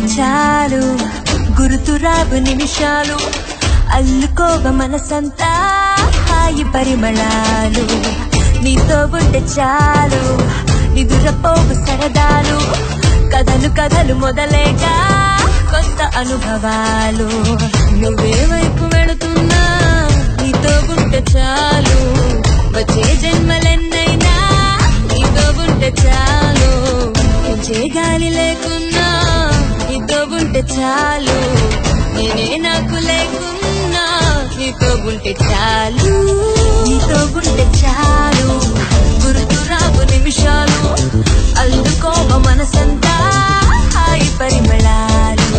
చాలు గురుతురావు నిమిషాలు అల్లుకోవ మనసంతా హాయి పరిమళాలు నీతో ఉంటే చాలు నిదురపోవు సరదాలు కథలు కథలు మొదలేగా కొత్త అనుభవాలు నువ్వే వైపు వెళుతున్నా నీతో ఉంటే చాలు వచ్చే జన్మలెన్నైనా నీతో ఉంటే చాలు పెంచే గాలి లేకున్నా నీతో ఉంటే చాలు నేనే నాకు లేకున్నా నీతో ఉంటే చాలు నీతో ఉంటే చాలు గుర్తురావు నిమిషాలు అందుకోవ మనసంతా హాయి పరిమళాలు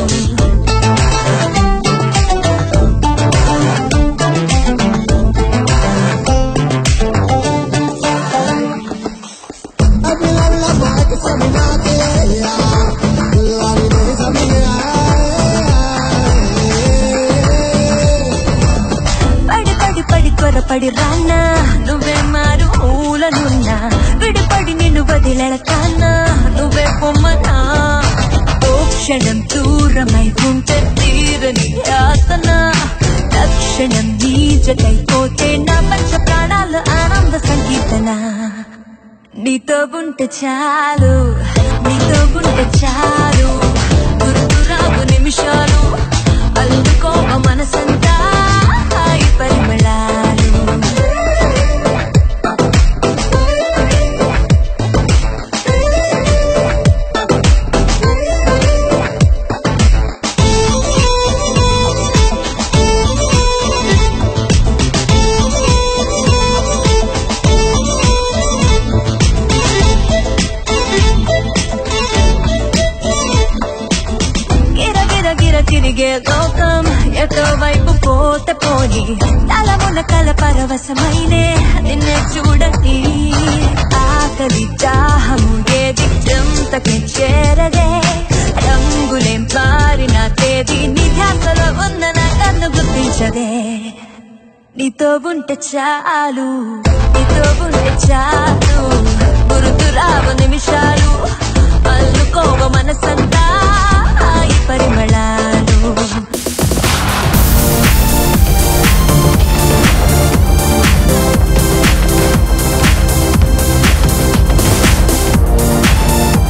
పడి పడి పడి త్వరపడి రానా నువ్వే మారు ఊలనున్నా విడిపడి నిన్ను వదిలేడతానా నువ్వే పొమ్మనా ఓ క్షణం దూరమై ఉంటే తీరని యాతన తక్షణం నీ జతైపోతే నా పంచ ప్రాణాల ఆనంద సంగీతన నీతో ఉంటే చాలు నీతో ఉంటే చాలు గుర్తురావు నిమిషాలు అందుకోవ మనసంతా హాయి పరిమళాలు గిర గిర గిర తిరిగే లోకం ఎటో వైపు పోతే పోని తలమున కల పరవశమైనే నిన్నే చూడని ఆకలి దాహము ఏది చెంతకి చేరదే రంగులేం పారిన తేదీ నీ ధ్యాసలో ఉన్న నా కన్ను గుర్తించదే నీతో ఉంటే చాలు నీతో ఉంటే చాలు